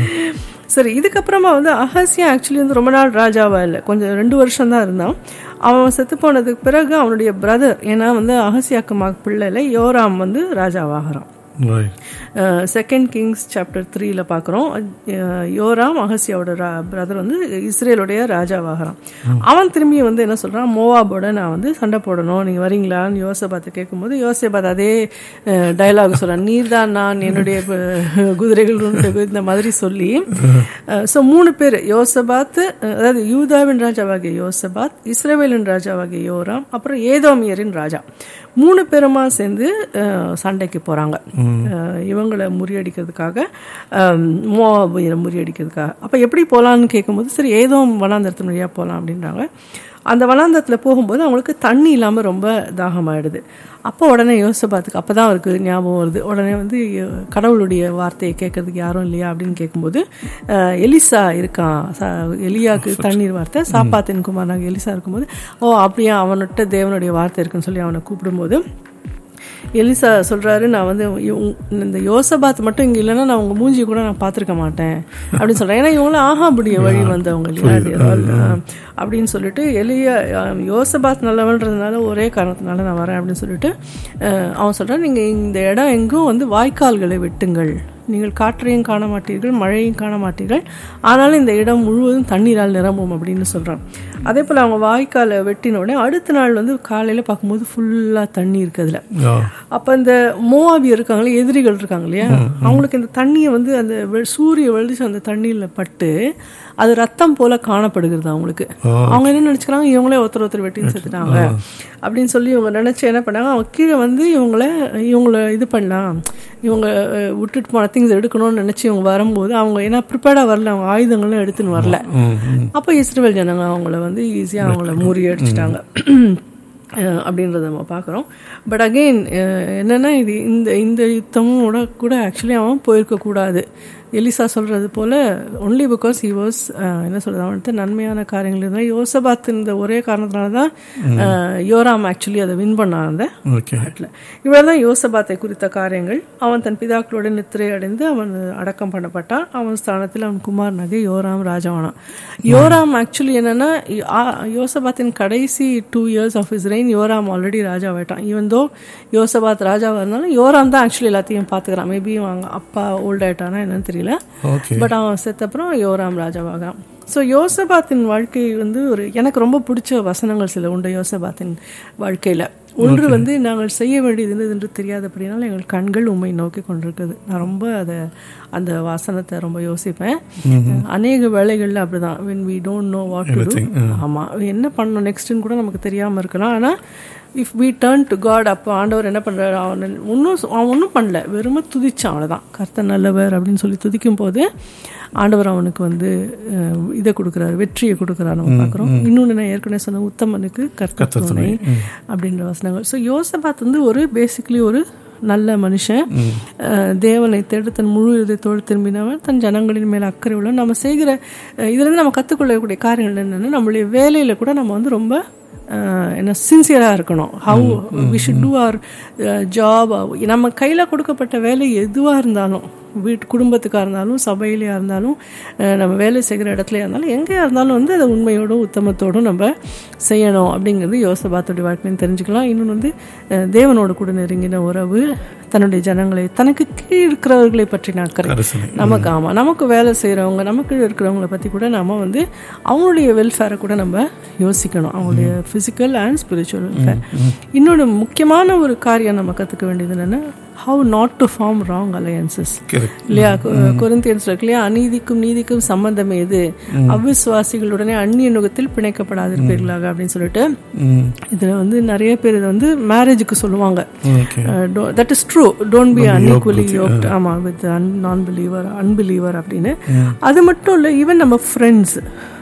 சரி இதுக்கப்புறமா வந்து அகசியா ஆக்சுவலி வந்து ரொம்ப நாள் ராஜாவா இல்லை கொஞ்சம் ரெண்டு வருஷம் தான் இருந்தான் அவன் செத்து போனதுக்கு பிறகு அவனுடைய பிரதர் ஏன்னா வந்து அகசியாக்கு மக பிள்ளைல யோராம் வந்து ராஜாவாகிறான் ரைட் செகண்ட் கிங்ஸ் சாப்டர் த்ரீல பார்க்குறோம் யோராம் அகசியாவோட பிரதர் வந்து இஸ்ரேலுடைய ராஜாவாகிறான் அவன் திரும்பி வந்து என்ன சொல்றான் மோவாபோட நான் வந்து சண்டை போடணும் நீங்க வரீங்களான்னு யோசபாத்தை கேட்கும்போது யோசபாத் அதே டயலாக் சொல்றான் நீர் தான் நான் என்னுடைய அஹ், குதிரைகள் உண்டு இந்த மாதிரி சொல்லி ஸோ மூணு பேர் யோசபாத் அஹ், அதாவது யூதாவின் ராஜாவாகிய யோசபாத் இஸ்ரேவேலின் ராஜாவாகிய யோராம் அப்புறம் ஏதோமியரின் ராஜா மூணு பேருமா சேர்ந்து அஹ், சண்டைக்கு போறாங்க அஹ், இவங்களை முறியடிக்கிறதுக்காக அஹ், மோவாபியரை முறியடிக்கிறதுக்காக அப்போ எப்படி போகலான்னு கேட்கும்போது சரி ஏதோ வனாந்தரத்து வழியாக போகலாம் அப்படின்றாங்க அந்த வனாந்தரத்தில் போகும்போது அவங்களுக்கு தண்ணி இல்லாமல் ரொம்ப தாகமாயிடுது அப்போ உடனே யோசிப்பாத்துக்கு அப்போ தான் அவருக்கு ஞாபகம் வருது உடனே வந்து அஹ், கடவுளுடைய வார்த்தையை கேட்கறதுக்கு யாரும் இல்லையா அப்படின்னு கேட்கும்போது அஹ், எலிசா இருக்கான் ச- எலியாக்கு தண்ணீர் வார்த்தை சாப்பாத்தின் குமாரனாக எலிசா இருக்கும்போது ஓ அப்படியா அவன்கிட்ட தேவனுடைய வார்த்தை இருக்குன்னு சொல்லி அவனை கூப்பிடும்போது எலிசா சொல்றாரு நான் வந்து இவங்க- இந்த யோசபாத் மட்டும் இங்க இல்லைன்னா நான் உங்க மூஞ்சி கூட நான் பார்த்திருக்க மாட்டேன் அப்படின்னு சொல்றேன் ஏன்னா இவங்களும் ஆகாபுடைய வழி வந்தவங்க இல்லையா அது all, ஆஹ், அப்படின்னு சொல்லிட்டு எலியா ஆஹ், யோசபாத் நல்லவன்றதுனால ஒரே காரணத்தினால நான் வரேன் அப்படின்னு சொல்லிட்டு ஆஹ், அவன் சொல்றான் நீங்க இந்த இடம் எங்கும் வந்து வாய்க்கால்களை வெட்டுங்கள் நீங்கள் காற்றையும் காண மாட்டீர்கள் மழையும் காண மாட்டீர்கள் ஆனாலும் இந்த இடம் முழுவதும் தண்ணீரால் நிரம்பும் அப்படின்னு சொல்றான் அதே போல் அவங்க வாய்க்காலை வெட்டின உடனே அடுத்த நாள் வந்து காலையில் பார்க்கும்போது ஃபுல்லாக தண்ணி இருக்கு அதில் அப்போ இந்த மோவாபி இருக்காங்களே எதிரிகள் இருக்காங்க இல்லையா அவங்களுக்கு இந்த தண்ணியை வந்து அந்த வெ- சூரிய வெளிச்சம் அந்த தண்ணியில் பட்டு அது ரத்தம் போல காணப்படுகிறது அவங்களுக்கு அவங்க என்ன நினைச்சுக்கிறாங்க இவங்களே ஒருத்தர் ஒருத்தர் வெட்டின்னு செத்துட்டாங்க அப்படின்னு சொல்லி இவங்க நினைச்சு என்ன பண்ணாங்க அவங்க கீழே வந்து இவங்கள இவங்கள இது பண்ணலாம் இவங்க அஹ், விட்டுட்டு போன திங்ஸ் எடுக்கணும்னு நினைச்சு இவங்க வரும்போது அவங்க ஏன்னா ப்ரிப்பேர்டாக வரல அவங்க ஆயுதங்களும் எடுத்துன்னு வரல அப்போ இஸ்ரேல் ஜனங்க அவங்கள வந்து ஈஸியாக அவங்கள முறியடிச்சிட்டாங்க அஹ் அப்படின்றத நம்ம பார்க்குறோம் பட் அகெயின் என்னன்னா இது இந்த இந்த யுத்தமும் கூட கூட ஆக்சுவலி அவன் போயிருக்க கூடாது எலிசா சொல்றது போல ஒன்லி பிகாஸ் ஹி வாஸ் என்ன சொல்றது அவன்கிட்ட நன்மையான காரியங்கள் இருந்தால் யோசபாத் இந்த ஒரே காரணத்தினால தான் அஹ், யோராம் ஆக்சுவலி அதை வின் பண்ணான் அந்த ஓகே நாட்டில் இவ்வளவுதான் யோசபாத்தை குறித்த காரியங்கள் அவன் தன் பிதாக்களோட நித்திரை அடைந்து அவன் அடக்கம் பண்ணப்பட்டான் அவன் ஸ்தானத்தில் அவன் குமார் நகை யோராம் ராஜாவானான் யோராம் ஆக்சுவலி என்னன்னா யோ- ஆ- யோசபாத்தின் கடைசி two years of his reign யோராம் ஆல்ரெடி ராஜாவாயிட்டான் ஈவன் தோ யோசபாத் ராஜாவாக இருந்தாலும் யோராம் தான் ஆக்சுவலி எல்லாத்தையும் பார்த்துக்கிறான் மேபி அவங்க அப்பா ஓல்ட் ஆயிட்டானா என்னன்னு தெரியல ஓகே பட் அவன் செத்தப்புறம் யோராம் ராஜாவாகிறான் ஸோ யோசபாத்தின் வாழ்க்கை வந்து ஒரு எனக்கு ரொம்ப பிடிச்ச வசனங்கள் சில உண்டு யோசபாத்தின் வாழ்க்கையில் ஒன்று வந்து நாங்கள் செய்ய வேண்டியது என்று தெரியாதபடினால எங்கள் கண்கள் உண்மை நோக்கி கொண்டிருக்குது நான் ரொம்ப அதை அந்த வசனத்தை ரொம்ப யோசிப்பேன் அநேக வேலைகளில் அப்படிதான் when we don't know what to do ஆமாம் என்ன பண்ணணும் நெக்ஸ்ட்டுன்னு கூட நமக்கு தெரியாமல் இருக்கலாம் ஆனால் if we turn to God அப்போ ஆண்டவர் என்ன பண்ணுறாரு அவன் ஒன்றும் அவன் ஒன்றும் பண்ணல வெறுமை துதிச்சான் அவ்வளோதான் கர்த்தர் நல்லவர் அப்படின்னு சொல்லி துதிக்கும் போது ஆண்டவர் அவனுக்கு வந்து அஹ், இதை கொடுக்குறாரு வெற்றியை கொடுக்குறாரு நம்ம பார்க்குறோம் இன்னொன்று நான் ஏற்கனவே சொன்ன உத்தமனுக்கு கர்த்தர் துணை அப்படின்ற வசனங்கள் ஸோ யோசபாத் வந்து ஒரு பேசிக்கலி ஒரு நல்ல மனுஷன் அஹ், தேவனை தேடு தன் முழு இதயத்தோடு திரும்பினவன் தன் ஜனங்களின் மேல் அக்கறை உள்ள நம்ம செய்கிற அஹ், இதுலேருந்து நம்ம கற்றுக்கொள்ளக்கூடிய காரியங்கள் என்னென்னா நம்மளுடைய வேலையில் கூட நம்ம வந்து ரொம்ப அஹ், என்ன சின்சியராக இருக்கணும் how we should do our job நம்ம கையில் கொடுக்கப்பட்ட வேலை எதுவாக இருந்தாலும் வீட்டு குடும்பத்துக்காக இருந்தாலும் சபையிலையாக இருந்தாலும் அஹ், நம்ம வேலை செய்கிற இடத்துலையா இருந்தாலும் எங்கேயா இருந்தாலும் வந்து அதை உண்மையோடும் உத்தமத்தோடும் நம்ம செய்யணும் அப்படிங்கிறது யோசபாத்துடைய வாழ்க்கையும் தெரிஞ்சுக்கலாம் இன்னொன்று வந்து அஹ், தேவனோடு கூட நெருங்கின உறவு தன்னுடைய ஜனங்களை தனக்கு கீழ் இருக்கிறவர்களை பற்றின அக்கறை கரிசனை. நமக்கு ஆமாம் நமக்கு வேலை செய்கிறவங்க நமக்கு கீழ இருக்கிறவங்கள பற்றி கூட நம்ம வந்து அவங்களுடைய வெல்ஃபேரை கூட நம்ம யோசிக்கணும் அவங்களுடைய ஃபிசிக்கல் அண்ட் ஸ்பிரிச்சுவல் வெல்ஃபேர் இன்னொன்று முக்கியமான ஒரு காரியம் நம்ம கற்றுக்க வேண்டியது என்னென்னா how not to form wrong alliances correct இல்லையா கொரிந்தியன்ஸ் இருக்கு இல்லையா அநீதிக்கும் நீதிக்கும் சம்பந்தம் ஏது அவிசுவாசிகளுடனே அந்நிய நுகத்தில் பிணைக்கப்படாதிருப்பீர்களாக அப்படின்னு சொல்லிட்டு இதுல வந்து நிறைய பேர் இதை வந்து மேரேஜுக்கு சொல்லுவாங்க okay that is true don't be unequally yoked ஆமா வித் நான் பிலீவர் அன்பிலீவர் அப்படின்னு அது மட்டும் இல்லை ஈவன் நம்ம ஃப்ரெண்ட்ஸ்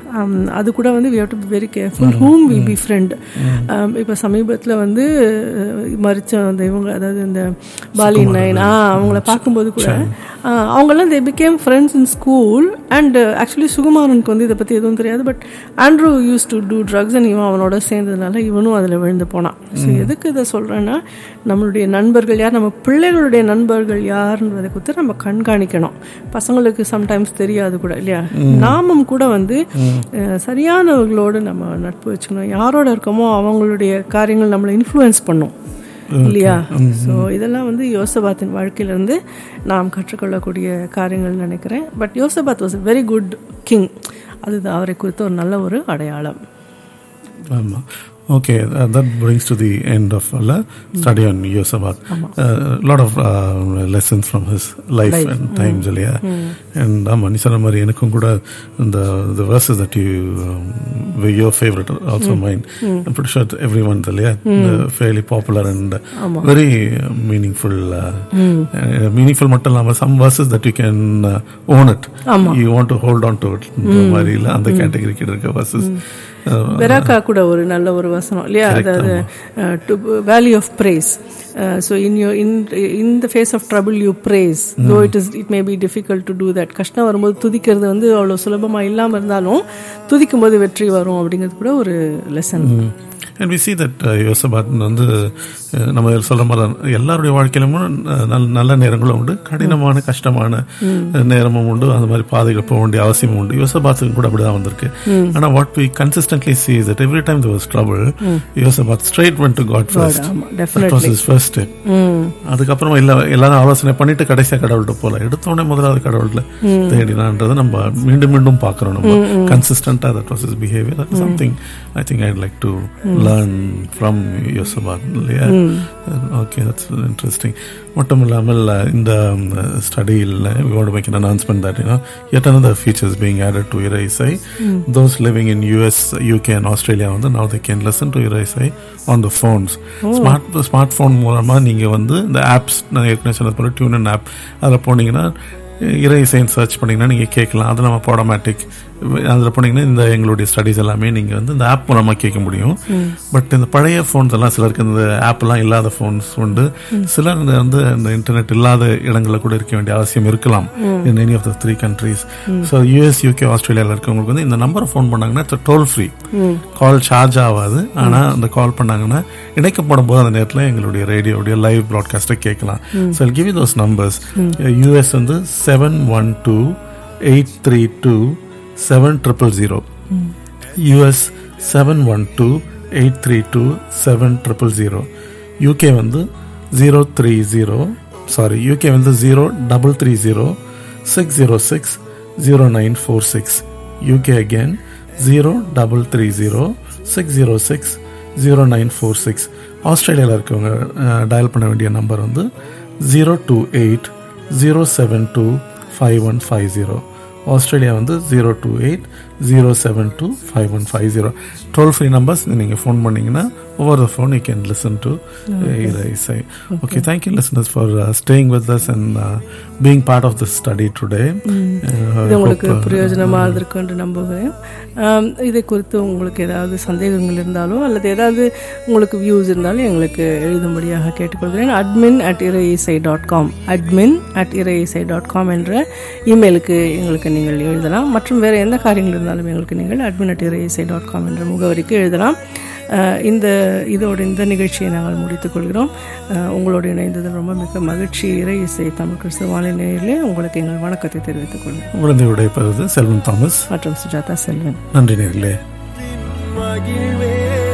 அது கூட வந்து we have to be very careful whom we befriend இப்போ சமீபத்தில் வந்து அஹ், மரிச்ச அந்த இவங்க அதாவது இந்த பாலி நைன் ஆ அவங்கள பார்க்கும்போது கூட ஆஹ், அவங்கெல்லாம் they became friends in school and actually சுகுமாரனுக்கு வந்து இதை பற்றி எதுவும் தெரியாது but Andrew used to do drugs and இவன் அவனோட சேர்ந்ததுனால இவனும் அதில் விழுந்து போனான் ஸோ எதுக்கு இதை சொல்கிறேன்னா நம்மளுடைய நண்பர்கள் யார் நம்ம பிள்ளைகளுடைய நண்பர்கள் யாருன்றதை குறித்து நம்ம கண்காணிக்கணும் பசங்களுக்கு சம்டைம்ஸ் தெரியாது கூட இல்லையா நாமும் கூட வந்து அஹ், சரியானவர்களோடு நம்ம நட்பு வச்சுக்கணும் யாரோட இருக்கோமோ அவங்களுடைய காரியங்கள் நம்மளை இன்ஃப்ளூயன்ஸ் பண்ணும் இல்லையா ஸோ இதெல்லாம் வந்து யோசபாத்தின் வாழ்க்கையிலேருந்து நாம் கற்றுக்கொள்ளக்கூடிய காரியங்கள் நினைக்கிறேன் பட் யோசபாத் வாஸ் வெரி குட் கிங் அதுதான் அவரை குறித்த ஒரு நல்ல ஒரு அடையாளம் ஆமாம் okay that brings to the end of uh, study on Yosabat. Uh, lot of uh, lessons from his life and times இல்லையா and ஆமாம் நீ சொன்ன மாதிரி எனக்கும் கூட இந்த the verses that you um, were your favorite also mine I'm pretty sure everyone இல்லையா uh, fairly popular and very uh, meaningful uh, uh, meaningful மட்டும் இல்லாமல் some verses that you can uh, own it you want to hold on to it இந்த மாதிரி இல்லை அந்த கேட்டகரிக்கு இருக்க verses uh, Beracah கூட ஒரு நல்ல ஒரு வசனம் இல்லையா அதாவது to value of praise so in yo in in the face of trouble you praise though it is it may be difficult to do that கஷ்டம் வரும்போது துதிக்கிறது வந்து அவ்வளோ சுலபமாக இல்லாமல் இருந்தாலும் துதிக்கும் போது வெற்றி வரும் அப்படிங்கிறது கூட ஒரு lesson and we see that யோசபாத் வந்து uh, நம்ம சொல்ற மாதிரி எல்லாருடைய வாழ்க்கையிலும் uh, நல்ல நல்ல நேரங்களும் உண்டு கடினமான கஷ்டமான uh, நேரமும் உண்டு அந்த மாதிரி பாதைகள் போக வேண்டிய அவசியமும் உண்டு யோசபாத்துக்கு கூட அப்படிதான் வந்திருக்கு ஆனா what we consistently see that every time there was trouble யோசபாத் straight went to God first ஆமா, that was his first step அதுக்கப்புறமா எல்லா எல்லாரும் ஆலோசனை பண்ணிட்டு கடைசியா கடவுள்கிட்ட போல எடுத்தோடனே முதலாவது கடவுள்ல தேடினான்றதை நம்ம மீண்டும் மீண்டும் பார்க்கிறோம் நம்ம கன்சிஸ்டண்டா that was his behaviour that something I think I'd like to learn from யோசபாத் இல்லையா ஓகே தட்ஸ் இன்ட்ரெஸ்டிங் மட்டும் இல்லாமல் uh, இந்த ஸ்டடியில் we want to make an announcement that you know yet another feature is being added to Irai those living in US UK and Australia வந்து now they can listen to Irai on the phones smart smart phone மூலமா நீங்க வந்து இந்த apps நான் ஏற்கனவே சொன்னது போல tune app அதில் போனீங்கன்னா இறை இசைன்னு சர்ச் பண்ணிங்கன்னா நீங்கள் கேட்கலாம் அது நம்ம போடமேட்டிக் அதில் போனீங்கன்னா இந்த எங்களுடைய ஸ்டடீஸ் எல்லாமே நீங்கள் வந்து இந்த ஆப் மூலமாக கேட்க முடியும் பட் இந்த பழைய ஃபோன்ஸ் எல்லாம் சிலருக்கு இந்த ஆப்லாம் இல்லாத ஃபோன்ஸ் உண்டு சிலர் இந்த வந்து இந்த இன்டர்நெட் இல்லாத இடங்களில் கூட இருக்க வேண்டிய அவசியம் இருக்கலாம் in any of the three countries so US UK ஆஸ்திரேலியாவில் இருக்கவங்களுக்கு வந்து இந்த நம்பரை ஃபோன் பண்ணாங்கன்னா டோல் ஃப்ரீ கால் சார்ஜ் ஆகாது ஆனால் அந்த கால் பண்ணாங்கன்னா இணைக்கப்படும் போது அந்த நேரத்தில் எங்களுடைய ரேடியோடைய லைவ் ப்ராட்காஸ்ட்டை கேட்கலாம் so give you those numbers US வந்து seven one two eight three two seven triple zero US seven one two eight three two seven triple zero UK வந்து zero three zero sorry UK வந்து zero double three zero six zero six zero nine four six UK again zero double three zero six zero six zero nine four six ஆஸ்திரேலியாவில் இருக்கவங்க dial பண்ண வேண்டிய number வந்து zero two eight zero seven two five one five zero Australia வந்து zero two eight zero seven two five one five zero toll free numbers நீங்கள் phone பண்ணீங்கன்னா over the phone you can listen to இசை okay thank you listeners for staying with us and being part of the study today இது உங்களுக்கு பிரயோஜனமாக இருந்திருக்கும் என்று நம்புகிறேன் ஆம், இதை குறித்து உங்களுக்கு ஏதாவது சந்தேகங்கள் இருந்தாலோ அல்லது ஏதாவது உங்களுக்கு வியூஸ் இருந்தாலும் எங்களுக்கு எழுதும்படியாக கேட்டுக்கொள்கிறேன் admin at Iraiisai dot com admin at Iraiisai dot com என்ற இமெயிலுக்கு எங்களுக்கு நீங்கள் எழுதலாம் மற்றும் வேறு எந்த காரியங்கள் இருந்தாலும் எங்களுக்கு நீங்கள் admin at Iraiisai dot com என்ற முகவரிக்கு எழுதலாம் அஹ், இந்த இதோட இந்த நிகழ்ச்சியை நாங்கள் முடித்துக் கொள்கிறோம் அஹ், உங்களோடு இணைந்தது ரொம்ப மிக மகிழ்ச்சி இறை இசை தமிழ் கிறிஸ்துவ வானிலை நேயர்களே உங்களுக்கு எங்கள் வணக்கத்தை தெரிவித்துக் கொள்கிறோம் உடனே விடைபெறுவது செல்வன் தாமஸ் மற்றும் சுஜாதா செல்வன் நன்றி நேர்களே மகிழ்வே